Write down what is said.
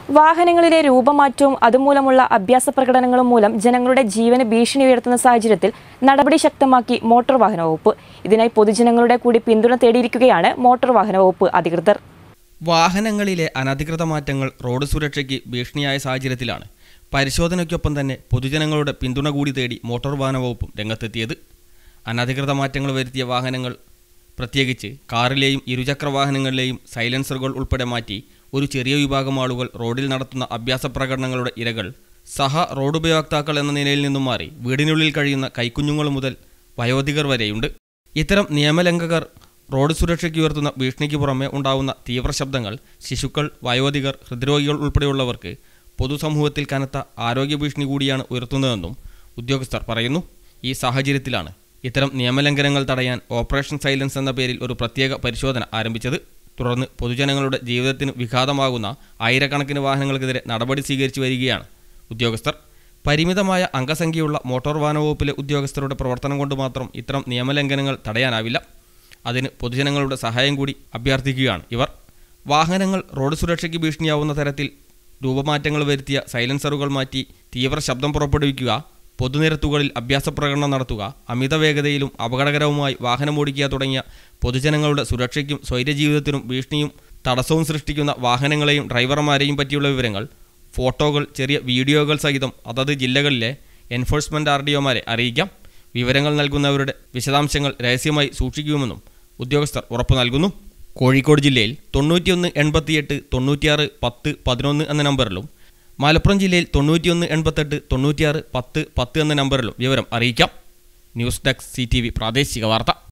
വാഹനങ്ങളിലെ രൂപമാറ്റവും അതുമൂലമുള്ള അഭ്യാസ പ്രകടനങ്ങളും മൂലം ജനങ്ങളുടെ ജീവന് ഭീഷണി ഉയർത്തുന്ന സാഹചര്യത്തിൽ നടപടി ശക്തമാക്കി മോട്ടോർ വാഹന വകുപ്പ് ഇതിനായി പൊതുജനങ്ങളുടെ കൂടി പിന്തുണ തേടിയിരിക്കുകയാണ് മോട്ടോർ വാഹന വകുപ്പ് അധികൃതർ വാഹനങ്ങളിലെ അനധികൃത മാറ്റങ്ങൾ റോഡ് സുരക്ഷയ്ക്ക് ഭീഷണിയായ സാഹചര്യത്തിലാണ് പരിശോധനയ്ക്കൊപ്പം തന്നെ പൊതുജനങ്ങളുടെ പിന്തുണ കൂടി തേടി മോട്ടോർ വാഹന വകുപ്പും രംഗത്തെത്തിയത് അനധികൃത മാറ്റങ്ങൾ വരുത്തിയ വാഹനങ്ങൾ പ്രത്യേകിച്ച് കാറിലെയും ഇരുചക്ര വാഹനങ്ങളിലെയും സൈലൻസറുകൾ ഉൾപ്പെടെ മാറ്റി ഒരു ചെറിയ വിഭാഗം ആളുകൾ റോഡിൽ നടത്തുന്ന അഭ്യാസ പ്രകടനങ്ങളുടെ ഇരകൾ സഹ റോഡ് ഉപയോക്താക്കൾ എന്ന നിലയിൽ നിന്നും മാറി വീടിനുള്ളിൽ കഴിയുന്ന കൈക്കുഞ്ഞുങ്ങൾ മുതൽ വയോധികർ വരെയുണ്ട് ഇത്തരം നിയമലംഘകർ റോഡ് സുരക്ഷയ്ക്ക് ഉയർത്തുന്ന ഭീഷണിക്ക് പുറമെ ഉണ്ടാവുന്ന തീവ്ര ശബ്ദങ്ങൾ ശിശുക്കൾ വയോധികർ ഹൃദ്രോഗികൾ ഉൾപ്പെടെയുള്ളവർക്ക് പൊതുസമൂഹത്തിൽ കനത്ത ആരോഗ്യ ഭീഷണി കൂടിയാണ് ഉയർത്തുന്നതെന്നും ഉദ്യോഗസ്ഥർ പറയുന്നു ഈ സാഹചര്യത്തിലാണ് ഇത്തരം നിയമലംഘനങ്ങൾ തടയാൻ ഓപ്പറേഷൻ സൈലൻസ് എന്ന പേരിൽ ഒരു പ്രത്യേക പരിശോധന ആരംഭിച്ചത് തുടർന്ന് പൊതുജനങ്ങളുടെ ജീവിതത്തിന് വിഘാതമാകുന്ന ആയിരക്കണക്കിന് വാഹനങ്ങൾക്കെതിരെ നടപടി സ്വീകരിച്ചു വരികയാണ് ഉദ്യോഗസ്ഥർ പരിമിതമായ അംഗസംഖ്യയുള്ള മോട്ടോർ വാഹന വകുപ്പിലെ ഉദ്യോഗസ്ഥരുടെ പ്രവർത്തനം കൊണ്ട് മാത്രം ഇത്തരം നിയമലംഘനങ്ങൾ തടയാനാവില്ല അതിന് പൊതുജനങ്ങളുടെ സഹായം കൂടി അഭ്യർത്ഥിക്കുകയാണ് ഇവർ വാഹനങ്ങൾ റോഡ് സുരക്ഷയ്ക്ക് ഭീഷണിയാവുന്ന തരത്തിൽ രൂപമാറ്റങ്ങൾ വരുത്തിയ സൈലൻസറുകൾ മാറ്റി തീവ്ര ശബ്ദം പുറപ്പെടുവിക്കുക പൊതുനിരത്തുകളിൽ അഭ്യാസ പ്രകടനം നടത്തുക അമിത വേഗതയിലും അപകടകരവുമായി വാഹനമോടിക്കുക തുടങ്ങിയ പൊതുജനങ്ങളുടെ സുരക്ഷയ്ക്കും സ്വൈര്യജീവിതത്തിനും ഭീഷണിയും തടസ്സവും സൃഷ്ടിക്കുന്ന വാഹനങ്ങളെയും ഡ്രൈവർമാരെയും പറ്റിയുള്ള വിവരങ്ങൾ ഫോട്ടോകൾ ചെറിയ വീഡിയോകൾ സഹിതം അതത് ജില്ലകളിലെ എൻഫോഴ്സ്മെന്റ് ആർ ഡി ഒമാരെ അറിയിക്കാം വിവരങ്ങൾ നൽകുന്നവരുടെ വിശദാംശങ്ങൾ രഹസ്യമായി സൂക്ഷിക്കുമെന്നും ഉദ്യോഗസ്ഥർ ഉറപ്പു നൽകുന്നു കോഴിക്കോട് ജില്ലയിൽ തൊണ്ണൂറ്റിയൊന്ന് എൺപത്തിയെട്ട് തൊണ്ണൂറ്റിയാറ് പത്ത് പതിനൊന്ന് എന്ന നമ്പറിലും മലപ്പുറം ജില്ലയിൽ തൊണ്ണൂറ്റിയൊന്ന് എൺപത്തെട്ട് തൊണ്ണൂറ്റിയാറ് പത്ത് പത്ത് എന്ന നമ്പറിലും വിവരം അറിയിക്കാം ന്യൂസ് ഡെസ്ക് സി പ്രാദേശിക വാർത്ത